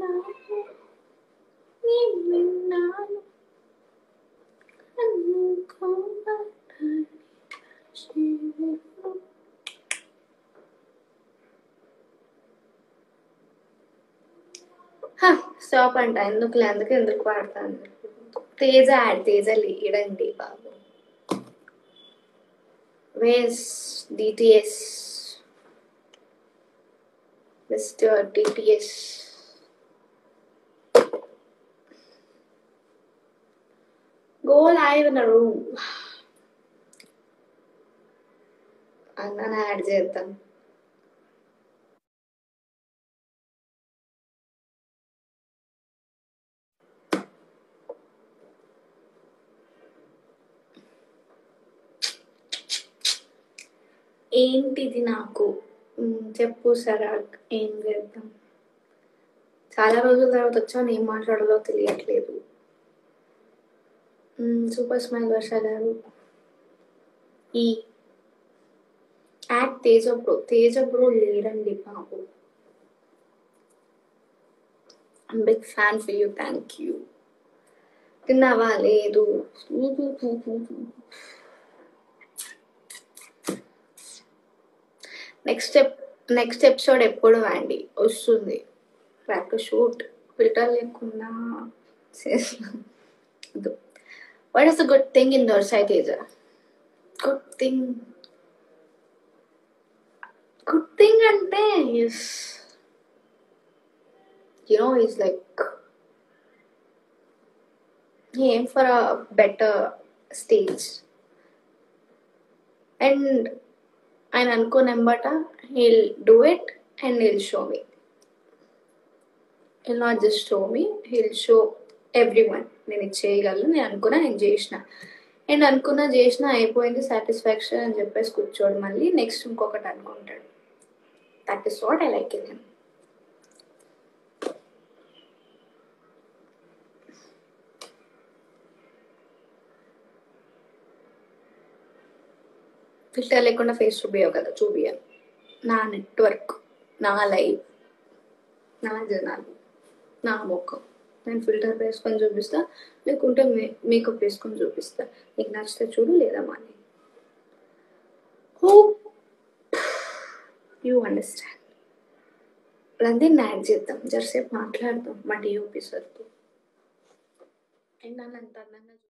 విన్నాను నీ విన్నాను కన్నుకోబడ్డాయి జీవితం స్టాప్ అంట ఎందుకు అందుకు ఎందుకు పాడతాను తేజ యాడ్ తేజ లేడండి బాబు వేస్ DTS mister DTS go live in room అన్న యాడ్ చేద్దాం ఏంటిది నాకు మ్, చెప్పు సరాగ్ ఏం చేద్దాం చాలా రోజుల తర్వాత వచ్చాను ఏం మాట్లాడాలో తెలియట్లేదు మ్, సూపర్ స్మైల్ వర్ష గారు ఈ act Teja bro Teja bro లేడండి బాబు big fan for you thank you తిన్నావా లేదు నెక్స్ట్ నెక్స్ట్ ఎపిసోడ్ ఎప్పుడు అండి వస్తుంది బ్యాక్ షూట్ ఫిల్టర్ లేకుండా what is the good thing in their side age good thing good thing అంటే yes you know he's like he aimed for a better stage and ఆయన అనుకోనెంబట he'll do it and he'll show me he'll not just show me he'll show everyone నేను ఇది చేయగలను నేను అనుకున్నా నేను చేసిన అండ్ అనుకున్నా చేసిన అయిపోయింది సాటిస్ఫాక్షన్ అని చెప్పేసి కూర్చోడు మళ్ళీ నెక్స్ట్ ఇంకొకటి అనుకుంటాడు that is what I like in him filter లేకుండా ఫేస్ చూపించవు కదా చూపియను నా నెట్వర్క్ నా లైఫ్ నా జనాలు నా ముఖం నేను ఫిల్టర్ వేసుకొని చూపిస్తా లేకుంటే మే మేకప్ వేసుకొని చూపిస్తా నీకు నచ్చితే చూడు లేదా మాని హో యూ అండర్స్టాండ్ రందీని యాడ్ చేద్దాం జరసేపు మాట్లాడదాం మా డిఓపి సార్తో అండ్ నన్ను అంత అందంగా